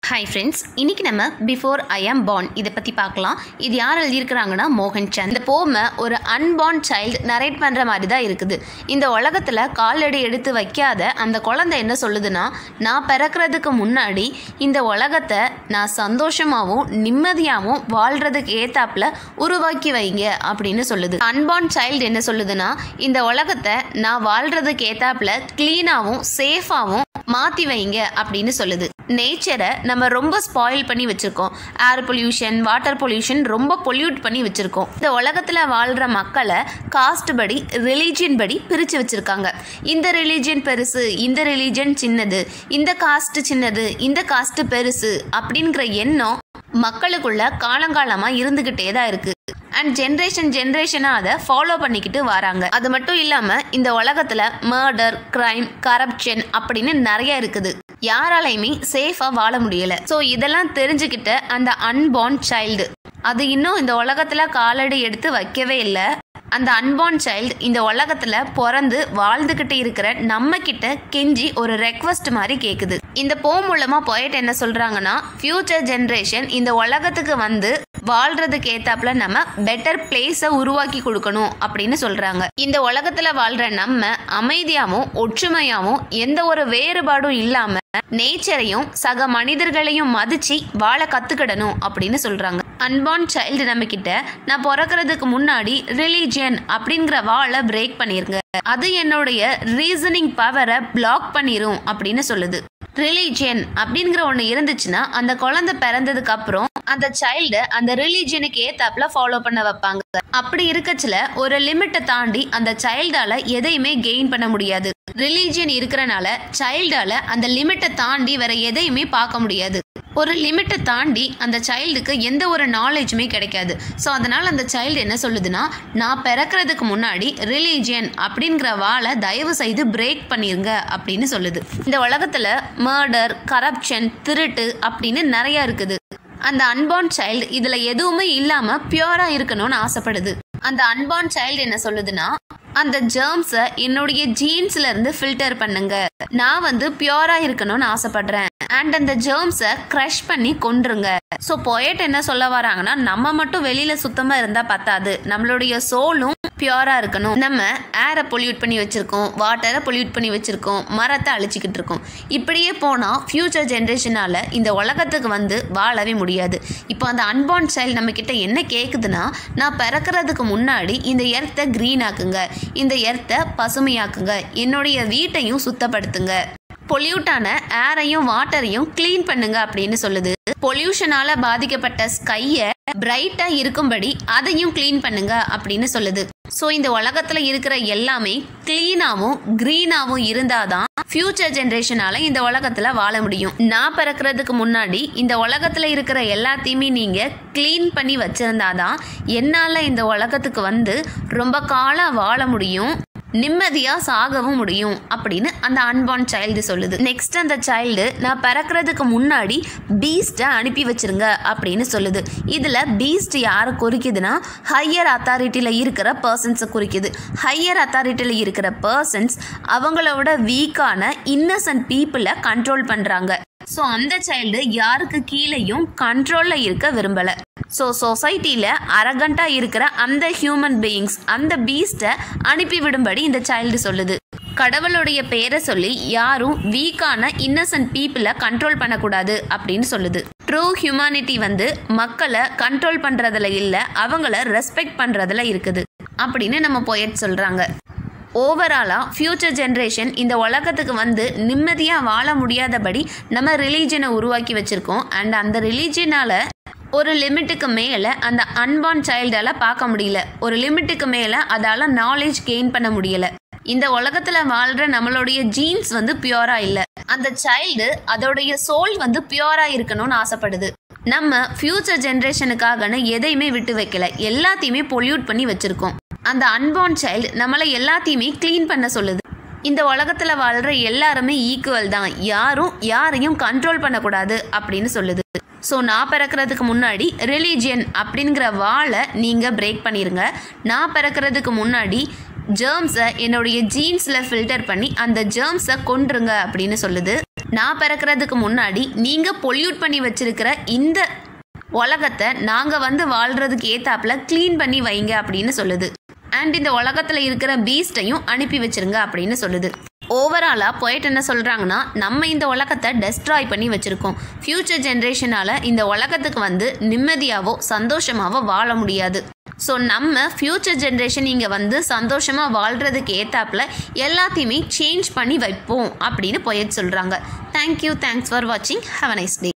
hi friends இன்னைக்கு நம்ம before I ஆம் born இதை பற்றி பார்க்கலாம் இது யார் எழுதியிருக்கிறாங்கன்னா மோகன் சந்த் இந்த போமை ஒரு அன்பார்ன் சைல்டு நரேட் பண்ணுற மாதிரி தான் இருக்குது இந்த உலகத்தில் காலடி எடுத்து வைக்காத அந்த குழந்தை என்ன சொல்லுதுன்னா நான் பிறக்கிறதுக்கு முன்னாடி இந்த உலகத்தை நான் சந்தோஷமாகவும் நிம்மதியாகவும் வாழ்கிறதுக்கு ஏத்தாப்புல உருவாக்கி வைங்க அப்படின்னு சொல்லுது அன்பார்ன் சைல்டு என்ன சொல்லுதுன்னா இந்த உலகத்தை நான் வாழ்கிறதுக்கு ஏத்தாப்புல க்ளீனாகவும் சேஃபாகவும் மாற்றி வைங்க அப்படின்னு சொல்லுது நேச்சரை நம்ம ரொம்ப ஸ்பாயில் பண்ணி வச்சுருக்கோம் ஏர் பொல்யூஷன் வாட்டர் பொல்யூஷன் ரொம்ப பொல்யூட் பண்ணி வச்சுருக்கோம் இந்த உலகத்தில் வாழ்கிற மக்களை காஸ்ட் படி ரிலீஜியன் படி பிரித்து வச்சுருக்காங்க இந்த ரிலீஜியன் பெருசு இந்த ரிலீஜியன் சின்னது இந்த காஸ்ட் சின்னது இந்த காஸ்ட் பெருசு அப்படிங்கிற எண்ணம் மக்களுக்குள்ள காலங்காலமாக இருந்துக்கிட்டே தான் இருக்குது அண்ட் ஜென்ரேஷன் ஜென்ரேஷனாக அதை ஃபாலோ பண்ணிக்கிட்டு வராங்க அது மட்டும் இல்லாமல் இந்த உலகத்தில் மர்டர் கிரைம் கரப்ஷன் அப்படின்னு நிறைய இருக்குது யாராலையுமே சேஃபாக வாழ முடியல ஸோ இதெல்லாம் தெரிஞ்சுக்கிட்ட அந்த அன்பார்ன் சைல்டு அது இன்னும் இந்த உலகத்தில் காலடி எடுத்து வைக்கவே இல்லை அந்த அன்பார்ன் சைல்டு இந்த உலகத்தில் பிறந்து வாழ்ந்துக்கிட்டு இருக்கிற நம்ம கிட்ட கெஞ்சி ஒரு ரெக்வஸ்ட் மாதிரி கேட்குது இந்த போ மூலமாக போயிட்டு என்ன சொல்கிறாங்கன்னா ஃப்யூச்சர் ஜென்ரேஷன் இந்த உலகத்துக்கு வந்து வாழ்றதுக்கு ஏத்தாப்புல நம்ம பெட்டர் பிளேஸை உருவாக்கி கொடுக்கணும் அப்படின்னு சொல்றாங்க இந்த உலகத்துல வாழ்ற நம்ம அமைதியாவும் ஒற்றுமையாவும் எந்த ஒரு வேறுபாடும் இல்லாம நேச்சரையும் சக மனிதர்களையும் மதிச்சு வாழ கத்துக்கிடணும் அப்படின்னு சொல்றாங்க அன்பார்ன் சைல்டு நம்ம கிட்ட நான் பிறக்கிறதுக்கு முன்னாடி ரிலீஜியன் அப்படிங்கிற வாழை பிரேக் பண்ணிருங்க அது என்னுடைய ரீசனிங் பவரை பிளாக் பண்ணிரும் அப்படின்னு சொல்லுது ரிலீஜியன் அப்படிங்கிற ஒன்று இருந்துச்சுன்னா அந்த குழந்தை பிறந்ததுக்கு அப்புறம் அந்த சைல்டு அந்த ரிலீஜியனுக்கு ஏத்தாப்புல ஃபாலோ பண்ண வைப்பாங்க அப்படி இருக்கச்சுல ஒரு லிமிட்டை தாண்டி அந்த சைல்டால எதையுமே கெயின் பண்ண முடியாது ரிலீஜியன் இருக்கிறனால சைல்டால அந்த லிமிட்டை தாண்டி வேற எதையுமே பார்க்க முடியாது ஒரு லிமிட்டை தாண்டி அந்த சைல்டுக்கு எந்த ஒரு நாலேஜுமே கிடைக்காது ஸோ அதனால் அந்த சைல்டு என்ன சொல்லுதுன்னா நான் பிறக்கிறதுக்கு முன்னாடி ரிலீஜியன் அப்படிங்கிற வாழை தயவு செய்து பிரேக் பண்ணிருங்க அப்படின்னு சொல்லுது இந்த உலகத்தில் மர்டர் கரப்ஷன் திருட்டு அப்படின்னு நிறைய இருக்குது அந்த அன்பார்ன் சைல்டு இதில் எதுவுமே இல்லாமல் பியூராக இருக்கணும்னு ஆசைப்படுது அந்த அன்பார்ன் சைல்டு என்ன சொல்லுதுன்னா அந்த ஜேர்ம்ஸை என்னுடைய ஜீன்ஸ்ல இருந்து ஃபில்டர் பண்ணுங்க நான் வந்து பியூரா இருக்கணும்னு ஆசைப்படுறேன் அண்ட் அந்த ஜேர்ம்ஸை க்ரஷ் பண்ணி கொன்றுங்க ஸோ பொயட் என்ன சொல்ல வராங்கன்னா நம்ம மட்டும் வெளியில சுத்தமா இருந்தா பத்தாது நம்மளுடைய சோலும் பியூரா இருக்கணும் நம்ம ஏரை பொல்யூட் பண்ணி வச்சிருக்கோம் வாட்டரை பொல்யூட் பண்ணி வச்சிருக்கோம் மரத்தை அழிச்சிக்கிட்டு இருக்கோம் இப்படியே போனால் ஃபியூச்சர் ஜென்ரேஷனால இந்த உலகத்துக்கு வந்து வாழவே முடியாது இப்போ அந்த அன்பார்ன் சைல்டு நம்ம கிட்ட என்ன கேட்குதுன்னா நான் பிறக்கிறதுக்கு முன்னாடி இந்த எர்த்தை க்ரீன் ஆக்குங்க இந்த எர்த்தை பசுமையாக்குங்க என்னுடைய வீட்டையும் சுத்தப்படுத்துங்க பொல்யூட்டான ஏரையும் வாட்டரையும் க்ளீன் பண்ணுங்க அப்படின்னு சொல்லுது பொல்யூஷனால பாதிக்கப்பட்ட ஸ்கையை பிரைட்டா இருக்கும்படி அதையும் க்ளீன் பண்ணுங்க அப்படின்னு சொல்லுது ஸோ இந்த உலகத்துல இருக்கிற எல்லாமே கிளீனாவும் கிரீனாவும் இருந்தாதான் ஃபியூச்சர் ஜென்ரேஷனால இந்த உலகத்துல வாழ முடியும் நான் பிறக்கிறதுக்கு முன்னாடி இந்த உலகத்துல இருக்கிற எல்லாத்தையுமே நீங்க க்ளீன் பண்ணி வச்சிருந்தாதான் என்னால இந்த உலகத்துக்கு வந்து ரொம்ப காலம் வாழ முடியும் நிம்மதியா சாகவும் முடியும் அப்படின்னு அந்த அன்பார்ன் சைல்டு சொல்லுது நெக்ஸ்ட் அந்த சைல்டு நான் பிறக்கிறதுக்கு முன்னாடி பீஸ்ட்டை அனுப்பி வச்சிருங்க அப்படின்னு சொல்லுது இதுல பீஸ்ட் யாரை குறிக்குதுன்னா ஹையர் அத்தாரிட்டியில் இருக்கிற பர்சன்ஸை குறிக்குது ஹையர் அத்தாரிட்டியில் இருக்கிற பர்சன்ஸ் அவங்களோட வீக்கான இன்னசென்ட் பீப்புளை கண்ட்ரோல் பண்றாங்க ஸோ அந்த சைல்டு யாருக்கு கீழேயும் கண்ட்ரோலில் இருக்க விரும்பலை ஸோ சொசைட்டியில் அரகண்ட்டாக இருக்கிற அந்த ஹியூமன் பீயிங்ஸ் அந்த பீஸ்ட்டை அனுப்பிவிடும்படி இந்த சைல்டு சொல்லுது கடவுளுடைய பேரை சொல்லி யாரும் வீக்கான இன்னசென்ட் பீப்புளை கண்ட்ரோல் பண்ணக்கூடாது அப்படின்னு சொல்லுது ட்ரூ ஹியூமானிட்டி வந்து மக்களை கண்ட்ரோல் பண்ணுறதுல இல்லை அவங்கள ரெஸ்பெக்ட் பண்ணுறதுல இருக்குது அப்படின்னு நம்ம பொயட் சொல்கிறாங்க ஓவராலாக ஃப்யூச்சர் ஜென்ரேஷன் இந்த உலகத்துக்கு வந்து நிம்மதியாக வாழ முடியாதபடி நம்ம ரிலீஜனை உருவாக்கி வச்சுருக்கோம் அண்ட் அந்த ரிலீஜனால் ஒரு லிமிட்டுக்கு மேலே அந்த அன்பார்ன் சைல்டால் பார்க்க முடியல ஒரு லிமிட்டுக்கு மேலே அதால் நாலேஜ் கெயின் பண்ண முடியல இந்த உலகத்தில் வாழ்கிற நம்மளுடைய ஜீன்ஸ் வந்து பியூரா இல்லை அந்த சைல்டு அதோடைய சோல் வந்து பியூரா இருக்கணும்னு ஆசைப்படுது நம்ம ஃப்யூச்சர் ஜென்ரேஷனுக்காகன்னு எதையுமே விட்டு வைக்கல எல்லாத்தையுமே பொல்யூட் பண்ணி வச்சுருக்கோம் அந்த அன்பார்ன் சைல்டு நம்மளை எல்லாத்தையுமே க்ளீன் பண்ண சொல்லுது இந்த உலகத்தில் வாழ்கிற எல்லாருமே ஈக்குவல் தான் யாரும் யாரையும் கண்ட்ரோல் பண்ணக்கூடாது அப்படின்னு சொல்லுது ஸோ நான் பிறக்கிறதுக்கு முன்னாடி ரிலீஜியன் அப்படிங்கிற வாழை நீங்கள் பிரேக் பண்ணிடுங்க நான் பிறக்கிறதுக்கு முன்னாடி ஜேர்ம்ஸை என்னுடைய ஜீன்ஸில் ஃபில்டர் பண்ணி அந்த ஜேர்ம்ஸை கொன்றுங்க அப்படின்னு சொல்லுது நான் பிறக்கிறதுக்கு முன்னாடி நீங்கள் பொல்யூட் பண்ணி வச்சிருக்கிற இந்த உலகத்தை நாங்கள் வந்து வாழ்கிறதுக்கு ஏத்தாப்புல க்ளீன் பண்ணி வைங்க அப்படின்னு சொல்லுது அண்ட் இந்த உலகத்தில் இருக்கிற பீஸ்டையும் அனுப்பி வச்சிருங்க அப்படின்னு சொல்லுது ஓவராலாக போயிட்டு என்ன சொல்கிறாங்கன்னா நம்ம இந்த உலகத்தை டெஸ்ட்ராய் பண்ணி வச்சுருக்கோம் ஃப்யூச்சர் ஜென்ரேஷனால் இந்த உலகத்துக்கு வந்து நிம்மதியாவோ சந்தோஷமாவோ வாழ முடியாது ஸோ நம்ம ஃப்யூச்சர் ஜென்ரேஷன் இங்கே வந்து சந்தோஷமாக வாழ்கிறதுக்கு ஏத்தாப்புல எல்லாத்தையுமே சேஞ்ச் பண்ணி வைப்போம் அப்படின்னு போயிட்டு சொல்கிறாங்க தேங்க்யூ தேங்க்ஸ் ஃபார் வாட்சிங் ஹாவ் அ நைஸ் டே